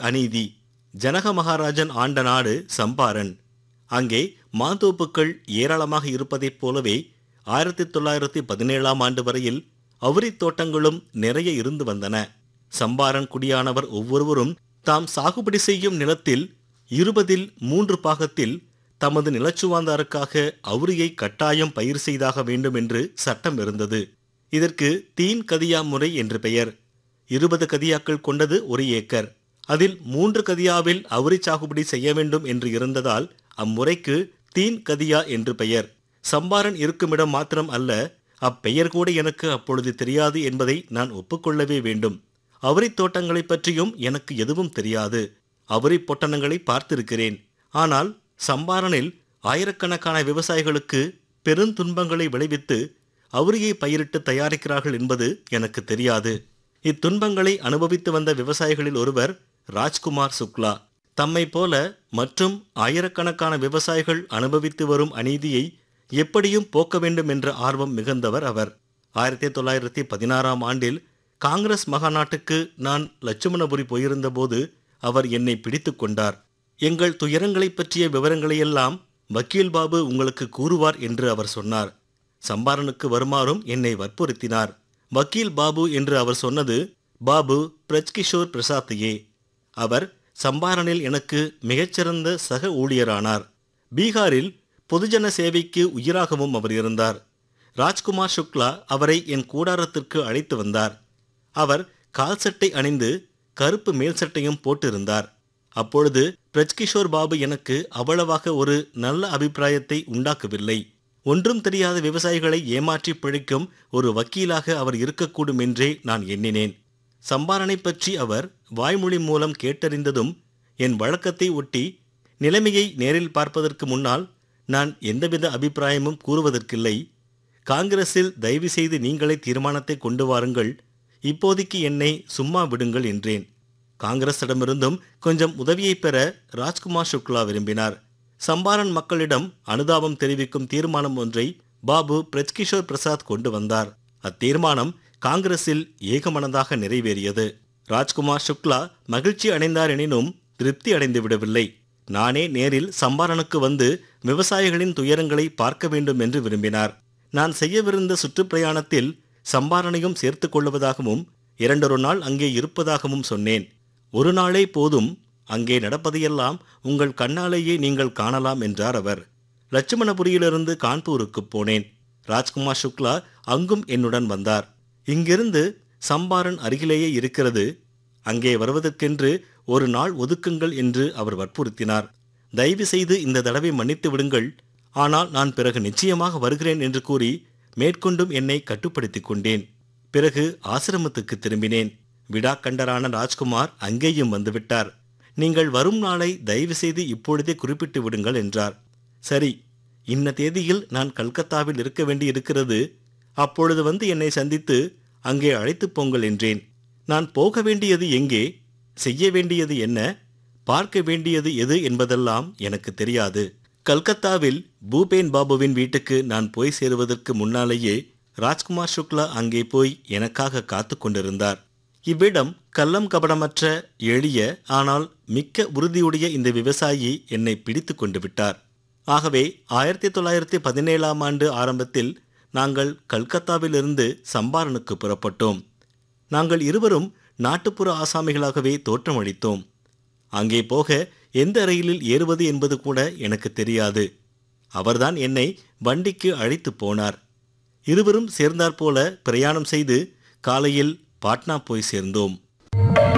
அநீதி ஜனக மகாராஜன் ஆண்ட நாடு சம்பாரன் அங்கே மாந்தோப்புக்கள் ஏராளமாக இருப்பதைப் போலவே ஆயிரத்தி தொள்ளாயிரத்தி பதினேழாம் ஆண்டு வரையில் அவுரித் தோட்டங்களும் நிறைய இருந்து வந்தன சம்பாரன் குடியானவர் ஒவ்வொருவரும் தாம் சாகுபடி செய்யும் நிலத்தில் இருபதில் மூன்று பாகத்தில் தமது நிலச்சுவாந்தாருக்காக அவுரியை கட்டாயம் பயிர் செய்தாக வேண்டும் என்று சட்டம் இருந்தது இதற்கு தீன் கதியா முறை என்று பெயர் இருபது கதியாக்கள் கொண்டது ஒரு ஏக்கர் அதில் மூன்று கதியாவில் அவுரி சாகுபடி செய்ய வேண்டும் என்று இருந்ததால் அம்முறைக்கு தீன் கதியா என்று பெயர் சம்பாரன் இருக்குமிடம் மாத்திரம் அல்ல அப்பெயர் கூட எனக்கு அப்பொழுது தெரியாது என்பதை நான் ஒப்புக்கொள்ளவே வேண்டும் அவரித் தோட்டங்களைப் பற்றியும் எனக்கு எதுவும் தெரியாது அவரி பொட்டணங்களை பார்த்திருக்கிறேன் ஆனால் சம்பாரனில் ஆயிரக்கணக்கான விவசாயிகளுக்கு பெருந்துன்பங்களை விளைவித்து அவரியை பயிரிட்டு தயாரிக்கிறார்கள் என்பது எனக்கு தெரியாது இத்துன்பங்களை அனுபவித்து வந்த விவசாயிகளில் ஒருவர் ராஜ்குமார் சுக்லா தம்மை போல மற்றும் ஆயிரக்கணக்கான விவசாயிகள் அனுபவித்து வரும் அநீதியை எப்படியும் போக்க வேண்டும் என்ற ஆர்வம் மிகுந்தவர் அவர் ஆயிரத்தி தொள்ளாயிரத்தி பதினாறாம் ஆண்டில் காங்கிரஸ் மகாநாட்டுக்கு நான் லட்சுமணபுரி போயிருந்தபோது அவர் என்னை பிடித்து கொண்டார் எங்கள் துயரங்களைப் பற்றிய விவரங்களையெல்லாம் வக்கீல் பாபு உங்களுக்கு கூறுவார் என்று அவர் சொன்னார் சம்பாரனுக்கு வருமாறும் என்னை வற்புறுத்தினார் வக்கீல் பாபு என்று அவர் சொன்னது பாபு பிரஜ்கிஷோர் பிரசாத்தையே அவர் சம்பாரனில் எனக்கு மிகச்சிறந்த சக ஊழியரானார் பீகாரில் பொதுஜன சேவைக்கு உயிராகவும் அவர் இருந்தார் ராஜ்குமார் சுக்லா அவரை என் கூடாரத்திற்கு அழைத்து வந்தார் அவர் கால் சட்டை அணிந்து கருப்பு மேல் சட்டையும் போட்டிருந்தார் அப்பொழுது பிரஜ்கிஷோர் பாபு எனக்கு அவ்வளவாக ஒரு நல்ல அபிப்பிராயத்தை உண்டாக்கவில்லை ஒன்றும் தெரியாத விவசாயிகளை ஏமாற்றி பிழைக்கும் ஒரு வக்கீலாக அவர் இருக்கக்கூடும் என்றே நான் எண்ணினேன் சம்பாரனை பற்றி அவர் வாய்மொழி மூலம் கேட்டறிந்ததும் என் வழக்கத்தை ஒட்டி நிலைமையை நேரில் பார்ப்பதற்கு முன்னால் நான் எந்தவித அபிப்பிராயமும் கூறுவதற்கில்லை காங்கிரஸில் தயவு செய்து நீங்களே தீர்மானத்தை கொண்டு வாருங்கள் இப்போதைக்கு என்னை சும்மா விடுங்கள் என்றேன் காங்கிரஸிடமிருந்தும் கொஞ்சம் உதவியை பெற ராஜ்குமார் சுக்லா விரும்பினார் சம்பாரன் மக்களிடம் அனுதாபம் தெரிவிக்கும் தீர்மானம் ஒன்றை பாபு பிரஜ்கிஷோர் பிரசாத் கொண்டு வந்தார் அத்தீர்மானம் காங்கிரஸில் ஏகமனதாக நிறைவேறியது ராஜ்குமார் சுக்லா மகிழ்ச்சி அடைந்தார் எனினும் திருப்தி அடைந்து விடவில்லை நானே நேரில் சம்பாரனுக்கு வந்து விவசாயிகளின் துயரங்களை பார்க்க வேண்டும் என்று விரும்பினார் நான் செய்யவிருந்த சுற்றுப்பிரயாணத்தில் சம்பாரனையும் சேர்த்துக் கொள்வதாகவும் இரண்டொரு நாள் அங்கே இருப்பதாகவும் சொன்னேன் ஒரு நாளே போதும் அங்கே நடப்பதையெல்லாம் உங்கள் கண்ணாலேயே நீங்கள் காணலாம் என்றார் அவர் லட்சுமணபுரியிலிருந்து கான்பூருக்கு போனேன் ராஜ்குமார் சுக்லா அங்கும் என்னுடன் வந்தார் இங்கிருந்து சம்பாரன் அருகிலேயே இருக்கிறது அங்கே வருவதற்கென்று ஒரு நாள் ஒதுக்குங்கள் என்று அவர் வற்புறுத்தினார் தயவு செய்து இந்த தடவை மன்னித்து விடுங்கள் ஆனால் நான் பிறகு நிச்சயமாக வருகிறேன் என்று கூறி மேற்கொண்டும் என்னை கட்டுப்படுத்திக் கொண்டேன் பிறகு ஆசிரமத்துக்கு திரும்பினேன் விடாக்கண்டரான ராஜ்குமார் அங்கேயும் வந்துவிட்டார் நீங்கள் வரும் நாளை தயவு செய்து இப்பொழுதே குறிப்பிட்டு விடுங்கள் என்றார் சரி இன்ன தேதியில் நான் கல்கத்தாவில் இருக்க வேண்டி இருக்கிறது அப்பொழுது வந்து என்னை சந்தித்து அங்கே அழைத்துப் போங்கள் என்றேன் நான் போக வேண்டியது எங்கே செய்ய வேண்டியது என்ன பார்க்க வேண்டியது எது என்பதெல்லாம் எனக்கு தெரியாது கல்கத்தாவில் பூபேன் பாபுவின் வீட்டுக்கு நான் போய் சேருவதற்கு முன்னாலேயே ராஜ்குமார் சுக்லா அங்கே போய் எனக்காக காத்து கொண்டிருந்தார் இவ்விடம் கள்ளம் கபடமற்ற எளிய ஆனால் மிக்க உறுதியுடைய இந்த விவசாயி என்னை பிடித்து கொண்டு விட்டார் ஆகவே ஆயிரத்தி தொள்ளாயிரத்தி பதினேழாம் ஆண்டு ஆரம்பத்தில் நாங்கள் கல்கத்தாவிலிருந்து சம்பாரனுக்கு புறப்பட்டோம் நாங்கள் இருவரும் நாட்டுப்புற ஆசாமிகளாகவே தோற்றமளித்தோம் அங்கே போக எந்த ரயிலில் ஏறுவது என்பது கூட எனக்கு தெரியாது அவர்தான் என்னை வண்டிக்கு அழைத்து போனார் இருவரும் சேர்ந்தாற்போல பிரயாணம் செய்து காலையில் பாட்னா போய் சேர்ந்தோம்